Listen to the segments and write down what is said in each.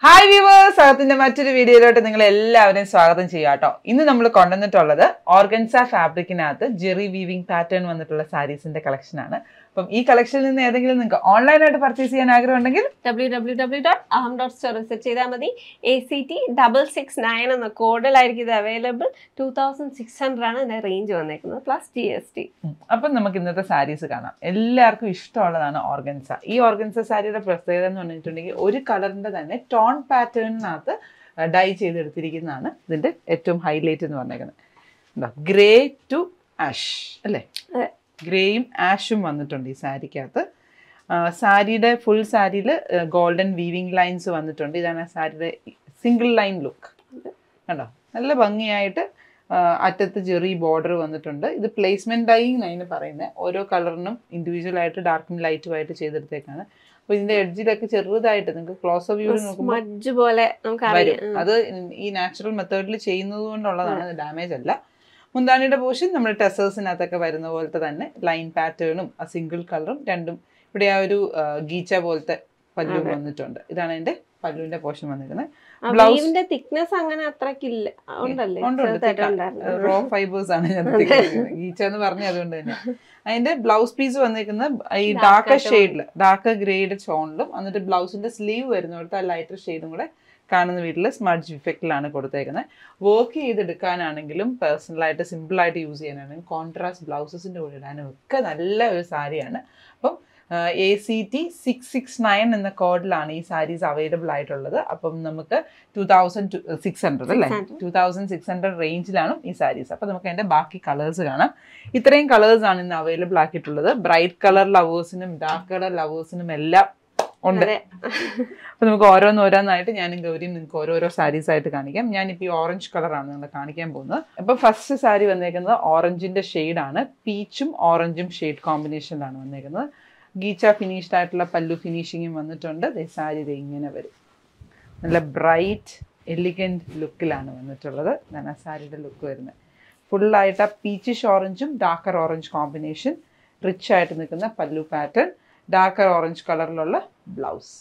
Hi viewers അകത്തിന്റെ മറ്റൊരു വീഡിയോയിലോട്ട് നിങ്ങൾ എല്ലാവരെയും സ്വാഗതം ചെയ്യാം കേട്ടോ ഇന്ന് നമ്മൾ കൊണ്ടുവന്നിട്ടുള്ളത് ഓർഗൻസ ഫാബ്രിക്കിനകത്ത് ജെറി വീവിംഗ് പാറ്റേൺ വന്നിട്ടുള്ള സാരീസിന്റെ കളക്ഷൻ ആണ് അപ്പം ഈ കളക്ഷനിൽ നിന്ന് ഏതെങ്കിലും നിങ്ങൾക്ക് ഓൺലൈനായിട്ട് പർച്ചേസ് ചെയ്യാൻ ആഗ്രഹം ഉണ്ടെങ്കിൽ W W W dot Aham dot store visit ചെയ്താൽ മതി A C T double six nine എന്ന കോഡിലായിരിക്കും ഇത് available two thousand six hundred ആണ് ഇതിന്റെ റേഞ്ച് വന്നേക്കുന്നത് പ്ലസ് ജി എസ് ടി അപ്പം നമുക്ക് ഇന്നത്തെ സാരീസ് കാണാം എല്ലാവർക്കും ഇഷ്ടമുള്ളതാണ് ഓർഗൻസ ഈ ഓർഗൻസ സാരിയുടെ പ്രത്യേകത എന്ന് പറഞ്ഞിട്ടുണ്ടെങ്കിൽ ഒരു കളറിന്റെ തന്നെ ടോൺ പാറ്റേണിനകത്ത് ഡൈ ചെയ്തെടുത്തിരിക്കുന്നതാണ് ഇതിന്റെ ഏറ്റവും ഹൈലൈറ്റ് എന്ന് പറഞ്ഞേക്കുന്നത് എന്താ ഗ്രേ ടു ആഷ് അല്ലേ അതെ. ഗ്രേയും ആഷും വന്നിട്ടുണ്ട് ഈ സാരിക്കകത്ത് ആ, സാരിയുടെ ഫുൾ സാരിയിൽ ഗോൾഡൻ വീവിംഗ് ലൈൻസ് വന്നിട്ടുണ്ട് ഇതാണ് ആ സാരിയുടെ സിംഗിൾ ലൈൻ ലുക്ക് കണ്ടോ നല്ല ഭംഗിയായിട്ട് ആ, അറ്റത്ത് ചെറിയ ബോർഡർ വന്നിട്ടുണ്ട് ഇത് പ്ലേസ്മെന്റ് ഡൈയിങ് അതിന് പറയുന്നത് ഓരോ കളറിനും ഇൻഡിവിജ്വൽ ആയിട്ട് ഡാർക്കും ലൈറ്റും ആയിട്ട് ചെയ്തെടുത്തേക്കാണ് അപ്പോൾ ഇതിന്റെ എഡ്ജിലൊക്കെ ചെറുതായിട്ട് നിങ്ങൾക്ക് ക്ലോസ് ഓഫ് വ്യൂ നോക്കുമ്പോൾ മജ്ജ് പോലെ നമുക്ക് വരും അറിയാം അത് ഈ നാച്ചുറൽ മെത്തേഡിൽ ചെയ്യുന്നത് കൊണ്ടുള്ളതാണ് ഡാമേജ് അല്ല മുന്താണിയുടെ പോർഷൻ നമ്മുടെ ടെസേഴ്സിനകത്തൊക്കെ വരുന്ന പോലത്തെ തന്നെ ലൈൻ പാറ്റേണും ആ സിംഗിൾ കളറും രണ്ടും ഇവിടെ ആ ഒരു ആ, ഗീച്ച പോലത്തെ പല്ലു വന്നിട്ടുണ്ട് ഇതാണ് അതിന്റെ പല്ലുവിന്റെ പോർഷൻ വന്നിരിക്കുന്നത് Blouse- വീവിന്റെ തിക്നെസ് അങ്ങനെ അത്രക്കില്ല ഉണ്ടല്ലേ ഉണ്ട്, ഉണ്ട്. ചെറുതായിട്ട് ഉണ്ടായിരുന്നു റോ ഫൈബേഴ്സ് ആണ് ഞാൻ ഗീച്ച എന്ന് പറഞ്ഞ അതുകൊണ്ട് തന്നെ അതിന്റെ ബ്ലൗസ് പീസ് വന്നിരിക്കുന്നത് ഈ ഡാർക്ക് ഷെയ്ഡിൽ ഡാർക്ക് ഗ്രേഡ് ചോണിലും എന്നിട്ട് ബ്ലൗസിന്റെ സ്ലീവ് വരുന്നിടത്ത് ആ ലൈറ്റർ ഷെയ്ഡും കൂടെ കാണുന്ന വീട്ടിൽ സ്മഡ്ജ് ഇഫക്റ്റിലാണ് കൊടുത്തേക്കുന്നത് വർക്ക് ചെയ്തെടുക്കാനാണെങ്കിലും പേഴ്സണലായിട്ട് സിമ്പിളായിട്ട് യൂസ് ചെയ്യാനാണെങ്കിലും കോൺട്രാസ്റ്റ് ബ്ലൗസസിന്റെ കൂടെ ഇടാനും ഒക്കെ നല്ല ഒരു സാരിയാണ് അപ്പം A C T six six nine എന്ന കോഡിലാണ് ഈ സാരീസ് അവൈലബിൾ ആയിട്ടുള്ളത് അപ്പം നമുക്ക് ടു തൗസൻഡ് സിക്സ് ഹൺഡ്രഡ് അല്ലേ 600. ടു തൗസൻഡ് സിക്സ് ഹൺഡ്രഡ് റേഞ്ചിലാണ് ഈ സാരീസ് അപ്പം നമുക്ക് അതിന്റെ ബാക്കി കളേഴ്സ് കാണാം ഇത്രയും കളേഴ്സ് ആണ് ഇന്ന് അവൈലബിൾ ആക്കിയിട്ടുള്ളത് ബ്രൈറ്റ് കളർ ലവേഴ്സിനും ഡാർക്ക് കളർ ലവേഴ്സിനും എല്ലാം ഉണ്ട് അതെ അപ്പൊ നമുക്ക് ഓരോന്ന് ഓരോന്നായിട്ട് ഞാനും ഗൗരിയും നിങ്ങൾക്ക് ഓരോരോ സാരീസ് ആയിട്ട് കാണിക്കാം ഞാനിപ്പോൾ ഈ ഓറഞ്ച് കളറാണ് നിങ്ങളെ കാണിക്കാൻ പോകുന്നത് അപ്പൊ ഫസ്റ്റ് സാരി വന്നേക്കുന്നത് ഓറഞ്ചിന്റെ ആണ് പീച്ചും ഓറഞ്ചും ഷെയ്ഡ് കോമ്പിനേഷനിലാണ് വന്നേക്കുന്നത് ഗീച്ച ഫിനിഷ്ഡ് ആയിട്ടുള്ള പല്ലു ഫിനിഷിങ്ങും വന്നിട്ടുണ്ട് ദേ സാരി ദേ ഇങ്ങനെ വരും നല്ല ബ്രൈറ്റ് എലിഗൻറ്റ് ലുക്കിലാണ് വന്നിട്ടുള്ളത് ഞാൻ ആ സാരിയുടെ ലുക്ക് വരുന്നത് ഫുള്ളായിട്ട് ആ പീച്ചിഷ് ഓറഞ്ചും ഡാർക്കർ ഓറഞ്ച് കോമ്പിനേഷൻ റിച്ച് ആയിട്ട് നിൽക്കുന്ന പല്ലു പാറ്റേൺ ഡാർക്കർ ഓറഞ്ച് കളറിലുള്ള ബ്ലൗസ്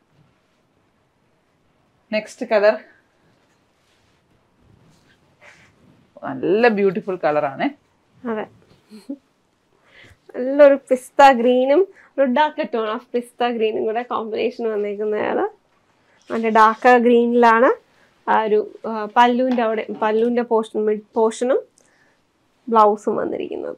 നെക്സ്റ്റ് കളർ നല്ല ബ്യൂട്ടിഫുൾ കളറാണ് അതെ നല്ലൊരു പിസ്ത ഗ്രീനും ഒരു ഡാർക്ക് ടോൺ ഓഫ് പിസ്ത ഗ്രീനും കൂടെ കോമ്പിനേഷൻ വന്നേക്കുന്നതാണ് അതിൻ്റെ ഡാർക്ക് ഗ്രീനിലാണ് ആ ഒരു ആ, പല്ലുവിൻ്റെ അവിടെ പല്ലുവിൻ്റെ പോർഷൻ മിഡ് പോർഷനും ബ്ലൗസും വന്നിരിക്കുന്നത്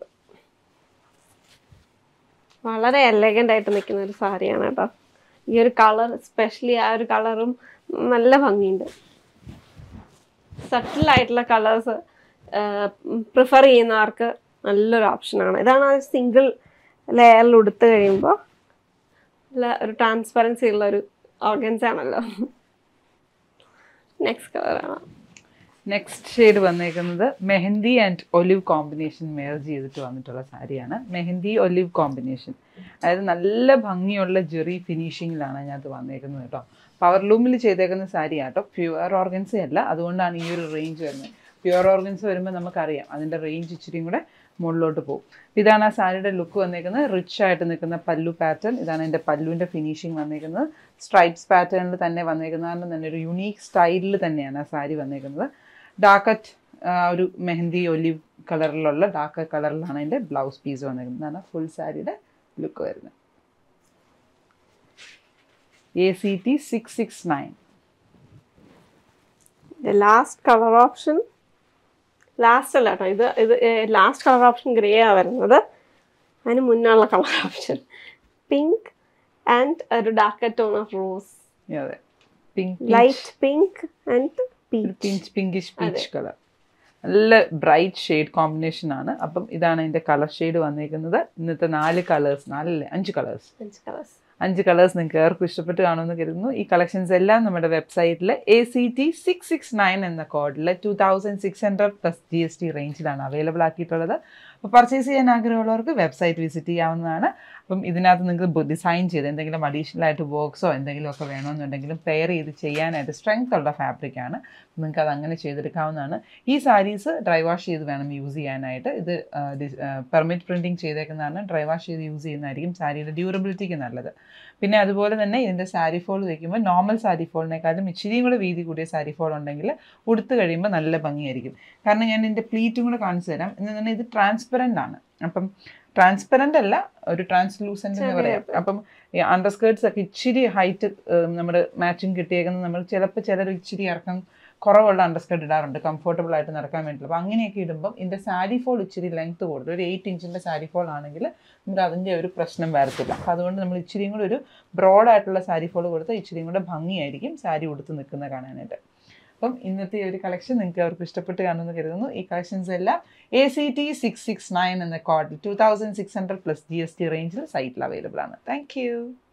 വളരെ എലഗൻ്റ് ആയിട്ട് നിൽക്കുന്ന ഒരു സാരിയാണ് കേട്ടോ ഈ ഒരു കളർ സ്പെഷ്യലി ആ ഒരു കളറും നല്ല ഭംഗിയുണ്ട് സട്ടിൽ ആയിട്ടുള്ള കളേഴ്സ് പ്രിഫർ ചെയ്യുന്നവർക്ക് നല്ലൊരു ഓപ്ഷനാണ് ഇതാണ് ആ സിംഗിൾ ലെയറിൽ ഉടുത്ത് കഴിയുമ്പോൾ നല്ല ഒരു ട്രാൻസ്പെറൻസി ഉള്ള ഒരു ഓർഗൻസ് ആണല്ലോ നെക്സ്റ്റ് കളറാണ് നെക്സ്റ്റ് ഷെയ്ഡ് വന്നേക്കുന്നത് mehndi and olive combination merge ചെയ്തിട്ട് വന്നിട്ടുള്ള സാരിയാണ് മെഹന്തി ഒലിവ് കോമ്പിനേഷൻ അതായത് നല്ല ഭംഗിയുള്ള ജെറി ഫിനിഷിങ്ങിലാണ് അതിനകത്ത് വന്നേക്കുന്നത് കേട്ടോ പവർ ലൂമിൽ ചെയ്തേക്കുന്ന സാരി ആട്ടോ പ്യുവർ ഓർഗൻസി അല്ല അതുകൊണ്ടാണ് ഈ ഒരു റേഞ്ച് വരുന്നത് പ്യുവർ ഓർഗൻസ് വരുമ്പോൾ നമുക്കറിയാം അതിൻ്റെ റേഞ്ച് ഇച്ചിരിയും കൂടെ മുകളിലോട്ട് പോകും ഇതാണ് ആ സാരിയുടെ ലുക്ക് വന്നേക്കുന്നത് റിച്ച് ആയിട്ട് നിൽക്കുന്ന പല്ലു പാറ്റേൺ ഇതാണ് എൻ്റെ പല്ലുവിൻ്റെ ഫിനിഷിങ് വന്നേക്കുന്നത് സ്ട്രൈപ്സ് പാറ്റേണിൽ തന്നെ വന്നേക്കുന്നത് കാരണം തന്നെ ഒരു യുണീക്ക് സ്റ്റൈലിൽ തന്നെയാണ് ആ സാരി വന്നേക്കുന്നത് ഡാർക്കറ്റ് ഒരു മെഹന്തി ഒലിവ് കളറിലുള്ള ഡാർക്ക് കളറിലാണ് അതിൻ്റെ ബ്ലൗസ് പീസ് വന്നേക്കുന്നത് ഇതാണ് ഫുൾ സാരിയുടെ ലുക്ക് വരുന്നത് A C T six six nine last colour option last അല്ല കേട്ടോ ഇത് ഇത് ലാസ്റ്റ് കളർ ഓപ്ഷൻ ഗ്രേ ആ വരുന്നത് അതിന് മുന്നുള്ള കളർ ഓപ്ഷൻ പിങ്ക് ആൻഡ് ഒരു ഡാർക്ക് ടോൺ ഓഫ് റോസ് അതെ pink light pink and peach pinch pinkish peach colour നല്ല ബ്രൈറ്റ് ഷെയ്ഡ് കോമ്പിനേഷൻ ആണ് അപ്പം ഇതാണ് അതിൻ്റെ കളർ ഷെയ്ഡ് വന്നേക്കുന്നത് ഇന്നത്തെ നാല് കളേഴ്സ് നാലല്ലേ അഞ്ച് കളേഴ്സ് കളേഴ്സ് അഞ്ച് കളേഴ്സ് നിങ്ങൾക്ക് ഏവർക്കും ഇഷ്ടപ്പെട്ട് കാണുമെന്ന് കരുതുന്നു ഈ കളക്ഷൻസ് എല്ലാം നമ്മുടെ വെബ്സൈറ്റിൽ A C T six six nine എന്ന കോഡിൽ two thousand six hundred plus G S T റേഞ്ചിലാണ് അവൈലബിൾ ആക്കിയിട്ടുള്ളത് അപ്പോൾ പർച്ചേസ് ചെയ്യാൻ ആഗ്രഹമുള്ളവർക്ക് വെബ്സൈറ്റ് വിസിറ്റ് ചെയ്യാവുന്നതാണ് അപ്പം ഇതിനകത്ത് നിങ്ങൾക്ക് ഡിസൈൻ ചെയ്ത് എന്തെങ്കിലും അഡീഷണൽ ആയിട്ട് വർക്ക്സോ എന്തെങ്കിലുമൊക്കെ വേണമെന്നുണ്ടെങ്കിലും പെയർ ചെയ്ത് ചെയ്യാനായിട്ട് സ്ട്രെങ്ത് ഉള്ള ഫാബ്രിക്കാണ് നിങ്ങൾക്ക് അത് അങ്ങനെ ചെയ്തെടുക്കാവുന്നതാണ് ഈ സാരീസ് ഡ്രൈ വാഷ് ചെയ്ത് വേണം യൂസ് ചെയ്യാനായിട്ട് ഇത് പെർമിറ്റ് പ്രിൻറ്റിങ് ചെയ്തേക്കുന്നതാണ് ഡ്രൈ വാഷ് ചെയ്ത് യൂസ് ചെയ്യുന്നതായിരിക്കും സാരിയുടെ ഡ്യൂറബിലിറ്റിക്ക് നല്ലത് പിന്നെ അതുപോലെ തന്നെ ഇതിൻ്റെ സാരി ഫോൾ വയ്ക്കുമ്പോൾ നോർമൽ സാരി ഫോളിനേക്കാളും ഇച്ചിരിയും കൂടെ വീതി കൂടിയ സാരി ഫോൾ ഉണ്ടെങ്കിൽ ഉടുത്ത് കഴിയുമ്പോൾ നല്ല ഭംഗിയായിരിക്കും കാരണം ഞാൻ ഇതിൻ്റെ പ്ലീറ്റും കൂടെ കാണിച്ചു തരാം എന്ന് പറഞ്ഞാൽ ഇത് ട്രാൻസ്പെറൻ്റ് ആണ് അപ്പം ട്രാൻസ്പെറൻ്റ് അല്ല ഒരു ട്രാൻസ്ലൂസൻ്റ് എന്ന് പറയാം അപ്പം ഈ അണ്ടർ സ്കേർട്സ് ഒക്കെ ഇച്ചിരി ഹൈറ്റ് നമ്മുടെ മാച്ചിങ് കിട്ടിയേക്കുന്നത് നമ്മൾ ചിലപ്പോൾ ചിലർ ഇച്ചിരി ഇറക്കം കുറവുള്ള അണ്ടർസ്കർട്ട് ഇടാറുണ്ട് കംഫർട്ടബിൾ ആയിട്ട് നടക്കാൻ വേണ്ടിയിട്ട് അപ്പോൾ അങ്ങനെയൊക്കെ ഇടുമ്പം ഇതിൻ്റെ സാരി ഫോൾ ഇച്ചിരി ലെങ്ത് കൂടുതൽ ഒരു എയ്റ്റ് ഇഞ്ചിൻ്റെ സാരി ഫോൾ ആണെങ്കിൽ നമുക്ക് അതിൻ്റെ ഒരു പ്രശ്നം വരത്തില്ല അപ്പോൾ അതുകൊണ്ട് നമ്മൾ ഇച്ചിരിയും കൂടെ ഒരു ബ്രോഡ് ആയിട്ടുള്ള സാരി ഫോൾ കൊടുത്താൽ ഇച്ചിരിയും കൂടെ ഭംഗിയായിരിക്കും സാരി ഉടുത്ത് നിൽക്കുന്ന കാണാനായിട്ട് അപ്പം ഇന്നത്തെ ഈ ഒരു കളക്ഷൻ നിങ്ങൾക്ക് അവർക്ക് ഇഷ്ടപ്പെട്ട് കാണുമെന്ന് കരുതുന്നു ഈ കളക്ഷൻസ് എല്ലാം A C T six six nine എന്ന കോഡിൽ two thousand six hundred plus G S T റേഞ്ചിൽ സൈറ്റിൽ അവൈലബിൾ ആണ് താങ്ക് യു